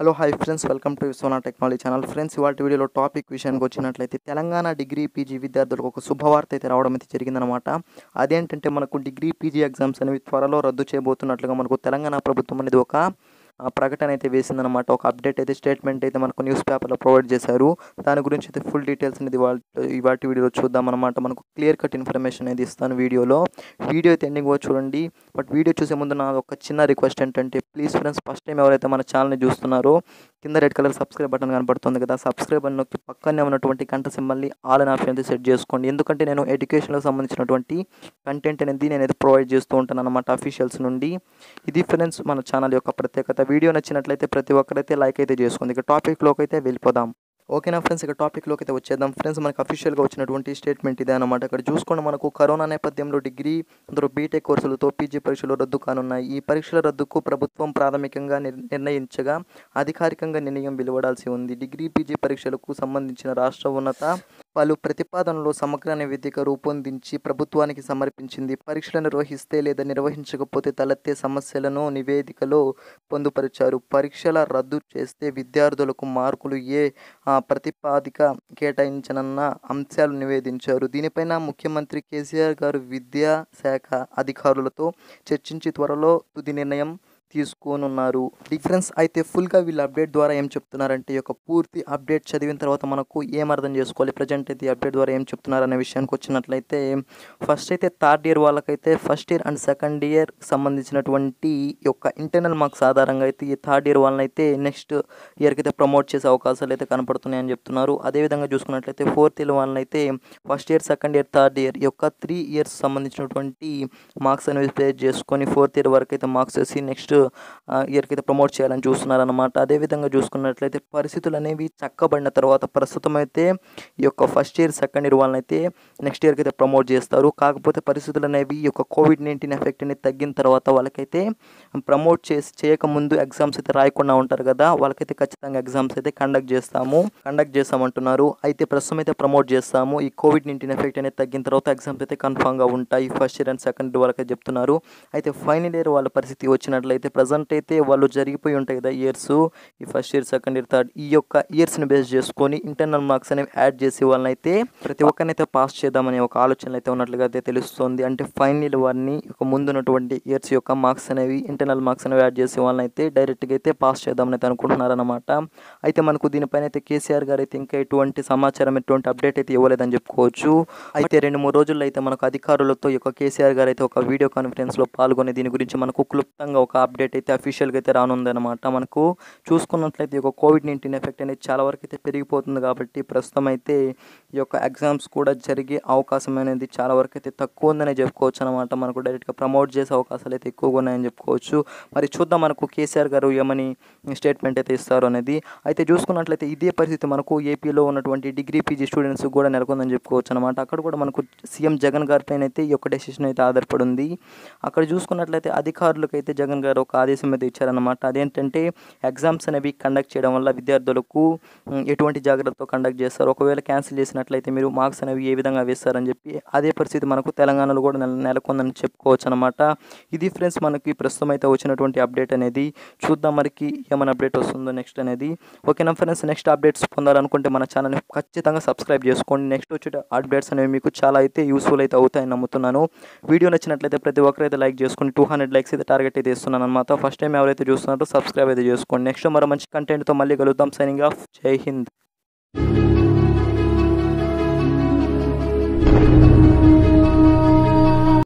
hello hi friends welcome to Sona technology channel friends ఇవాళ వీడియోలో topic విషయానికి వచ్చినట్లయితే తెలంగాణ డిగ్రీ పీజీ విద్యార్థులకు ఒక శుభవార్త అయితే రావడం అయితే జరిగిందనమాట అదేంటంటే మనకు డిగ్రీ పీజీ ఎగ్జామ్స్ అనేవి త్వరలో రద్దు చేయబోతున్నట్లుగా మనకు తెలంగాణ ప్రభుత్వం అనేది ఒక ఆ, ప్రకటన అయితే వేసిందనమాట ఒక అప్డేట్ అయితే స్టేట్మెంట్ అయితే మనకు న్యూస్ పేపర్లో ప్రొవైడ్ చేశారు దాని గురించి అయితే ఫుల్ డీటెయిల్స్ అనేది ఇవాళ ఇవాటి వీడియోలో చూద్దాం అనమాట మనకు క్లియర్ కట్ ఇన్ఫర్మేషన్ అనేది ఇస్తాను వీడియోలో వీడియో అయితే ఎండింగ్ వరకు చూడండి బట్ వీడియో చూసే ముందు నా ఒక చిన్న రిక్వెస్ట్ ఏంటంటే ప్లీజ్ ఫ్రెండ్స్ ఫస్ట్ టైం ఎవరైతే మన ఛానల్ని చూస్తున్నారో కింద రెడ్ కలర్ సబ్స్క్రైబ్ బటన్ కనపడుతుంది కదా సబ్స్క్రైబ్ అని నొక్కి పక్కనే ఉన్నటువంటి గంట సింబల్ని ఆల్ అనే ఆప్షన్ అయితే సెట్ చేసుకోండి ఎందుకంటే నేను ఎడ్యుకేషన్కి సంబంధించినటువంటి కంటెంట్ అనేది నేనైతే ప్రొవైడ్ చేస్తూ ఉంటాను అనమాట అఫీషియల్స్ నుండి ఇది ఫ్రెండ్స్ మన ఛానల్ యొక్క ప్రత్యేకత వీడియో నచ్చినట్లయితే ప్రతి ఒక్కరైతే లైక్ అయితే చేసుకోండి ఇక టాపిక్లోకి అయితే వెళ్ళిపోదాం ఓకేనా ఫ్రెండ్స్ ఇక టాపిక్లోకి అయితే వచ్చేద్దాం ఫ్రెండ్స్ మనకు అఫీషియల్గా వచ్చినటువంటి స్టేట్మెంట్ ఇదే అనమాట ఇక్కడ చూసుకోండి మనకు కరోనా నేపథ్యంలో డిగ్రీ అందరూ బీటెక్ కోర్సులతో పీజీ పరీక్షలు రద్దు కానున్నాయి ఈ పరీక్షల రద్దుకు ప్రభుత్వం ప్రాథమికంగా నిర్- నిర్ణయించగా అధికారికంగా నిర్ణయం వెలువడాల్సి ఉంది డిగ్రీ పీజీ పరీక్షలకు సంబంధించిన రాష్ట్ర ఉన్నత పలు ప్రతిపాదనలు సమగ్ర నివేదిక రూపొందించి ప్రభుత్వానికి సమర్పించింది పరీక్షలు నిర్వహిస్తే లేదా నిర్వహించకపోతే తలెత్తే సమస్యలను నివేదికలో పొందుపరిచారు పరీక్షల రద్దు చేస్తే విద్యార్థులకు మార్కులు ఏ ఆ, ప్రతిపాదిక కేటాయించనన్న అంశాలు నివేదించారు దీనిపైన ముఖ్యమంత్రి కేసీఆర్ గారు విద్యా శాఖ అధికారులతో చర్చించి త్వరలో తుది నిర్ణయం తీసుకోనున్నారు డిఫరెన్స్ అయితే ఫుల్గా వీళ్ళు అప్డేట్ ద్వారా ఏం చెప్తున్నారంటే ఈ యొక్క పూర్తి అప్డేట్ చదివిన తర్వాత మనకు ఏం అర్థం చేసుకోవాలి ప్రజెంట్ అయితే ఈ అప్డేట్ ద్వారా ఏం చెప్తున్నారు అనే విషయానికి వచ్చినట్లయితే ఫస్ట్ అయితే థర్డ్ ఇయర్ వాళ్ళకైతే first year and second year సంబంధించినటువంటి ఈ యొక్క ఇంటర్నల్ మార్క్స్ ఆధారంగా అయితే ఈ థర్డ్ ఇయర్ వాళ్ళనైతే నెక్స్ట్ ఇయర్కి అయితే ప్రమోట్ చేసే అవకాశాలు అయితే కనపడుతున్నాయని చెప్తున్నారు అదేవిధంగా చూసుకున్నట్లయితే ఫోర్త్ ఇయర్ వాళ్ళనైతే first year second year third year ఈ యొక్క త్రీ ఇయర్స్ సంబంధించినటువంటి మార్క్స్ అనేవి బేస్ చేసుకొని ఫోర్త్ ఇయర్ వరకు అయితే మార్క్స్ వేసి నెక్స్ట్ ఇయర్కి అయితే ప్రమోట్ చేయాలని చూస్తున్నారనమాట అదేవిధంగా చూసుకున్నట్లయితే పరిస్థితులు అనేవి చక్కబడిన తర్వాత ప్రస్తుతం అయితే ఈ యొక్క ఫస్ట్ ఇయర్ సెకండ్ ఇయర్ వాళ్ళని అయితే నెక్స్ట్ ఇయర్కి అయితే ప్రమోట్ చేస్తారు కాకపోతే పరిస్థితులు అనేవి ఈ యొక్క కోవిడ్ నైన్టీన్ ఎఫెక్ట్ అనేది తగ్గిన తర్వాత వాళ్ళకైతే ప్రమోట్ చేసి చేయకముందు ఎగ్జామ్స్ అయితే రాయకుండా ఉంటారు కదా వాళ్ళకైతే ఖచ్చితంగా ఎగ్జామ్స్ అయితే కండక్ట్ చేస్తాము కండక్ట్ చేస్తామంటున్నారు అయితే ప్రస్తుతం అయితే ప్రమోట్ చేస్తాము ఈ కోవిడ్ నైన్టీన్ ఎఫెక్ట్ అనేది తగ్గిన తర్వాత ఎగ్జామ్స్ అయితే కన్ఫామ్గా ఉంటాయి first year and second year వాళ్ళకైతే చెప్తున్నారు అయితే ఫైనల్ ఇయర్ వాళ్ళ పరిస్థితి వచ్చినట్లయితే ప్రజెంట్ అయితే వాళ్ళు జరిగిపోయి ఉంటాయి కదా ఇయర్స్ ఈ first year second year third ఈ యొక్క ఇయర్స్ని బేస్ చేసుకొని ఇంటర్నల్ మార్క్స్ అనేవి యాడ్ చేసి వాళ్ళని అయితే ప్రతి ఒక్కరినైతే పాస్ చేద్దామనే ఒక ఆలోచనలు అయితే ఉన్నట్లుగా అయితే తెలుస్తుంది అంటే ఫైనల్ వారిని ఒక ముందున్నటువంటి ఇయర్స్ యొక్క మార్క్స్ అనేవి ఇంటర్నల్ మార్క్స్ అనేవి యాడ్ చేసి వాళ్ళని అయితే డైరెక్ట్గా అయితే పాస్ చేద్దామని అయితే అనుకుంటున్నారన్నమాట అయితే మనకు దీనిపైన అయితే కేసీఆర్ గారు అయితే ఇంకా ఎటువంటి సమాచారం ఎటువంటి అప్డేట్ అయితే ఇవ్వలేదని చెప్పుకోవచ్చు అయితే రెండు మూడు రోజుల్లో అయితే మనకు అధికారులతో ఈ యొక్క కేసీఆర్ గారు అయితే ఒక వీడియో కాన్ఫరెన్స్లో పాల్గొని దీని గురించి మనకు క్లుప్తంగా ఒక అప్డేట్ అయితే అఫీషియల్గా అయితే రానుందన్నమాట మనకు చూసుకున్నట్లయితే ఈ యొక్క కోవిడ్ నైన్టీన్ ఎఫెక్ట్ అనేది చాలా వరకు అయితే పెరిగిపోతుంది కాబట్టి ప్రస్తుతం అయితే ఈ యొక్క ఎగ్జామ్స్ కూడా జరిగే అవకాశం అనేది చాలా వరకు అయితే తక్కువ ఉందనే చెప్పుకోవచ్చు అనమాట మనకు డైరెక్ట్గా ప్రమోట్ చేసే అవకాశాలు అయితే ఎక్కువగా ఉన్నాయని చెప్పుకోవచ్చు మరి చూద్దాం మనకు కేసీఆర్ గారు ఏమని స్టేట్మెంట్ అయితే ఇస్తారు అనేది అయితే చూసుకున్నట్లయితే ఇదే పరిస్థితి మనకు ఏపీలో ఉన్నటువంటి డిగ్రీ పీజీ స్టూడెంట్స్ కూడా నెలకొందని చెప్పుకోవచ్చు అనమాట అక్కడ కూడా మనకు సీఎం జగన్ గారి పైన అయితే ఈ యొక్క డెసిషన్ అయితే ఆధారపడి ఉంది అక్కడ చూసుకున్నట్లయితే అధికారులకు అయితే జగన్ గారు ఒక ఆదేశం అయితే ఇచ్చారనమాట అదేంటంటే ఎగ్జామ్స్ అనేవి కండక్ట్ చేయడం వల్ల విద్యార్థులకు ఉమ్, ఎటువంటి జాగ్రత్తతో కండక్ట్ చేస్తారు ఒకవేళ క్యాన్సిల్ చేసినట్లయితే మీరు మార్క్స్ అనేవి ఏ విధంగా వేస్తారని చెప్పి అదే పరిస్థితి మనకు తెలంగాణలో కూడా నెల నెలకొందని చెప్పుకోవచ్చు అనమాట ఇది ఫ్రెండ్స్ మనకి ప్రస్తుతం అయితే వచ్చినటువంటి అప్డేట్ అనేది చూద్దాం మరికి ఏమైనా అప్డేట్ వస్తుందో నెక్స్ట్ అనేది ఓకేనా ఫ్రెండ్స్ నెక్స్ట్ అప్డేట్స్ పొందాలనుకుంటే మన ఛానల్ని ఖచ్చితంగా సబ్స్క్రైబ్ చేసుకోండి నెక్స్ట్ వచ్చే అప్డేట్స్ అనేవి మీకు చాలా అయితే యూస్ఫుల్ అయితే అవుతాయని నమ్ముతున్నాను వీడియో నచ్చినట్లయితే ప్రతి ఒక్కరైతే లైక్ చేసుకుని టూ హండ్రెడ్ లైక్స్ అయితే టార్గెట్ అయితే ఇస్తున్నాను అనమాట ఫస్ట్ టైం ఎవరైతే చూస్తున్నారో సబ్స్క్రైబ్ అయితే చేసుకోండి నెక్స్ట్ మరో మంచి కంటెంట్తో మళ్ళీ కలుద్దాం సైనింగ్ ఆఫ్ జై హింద్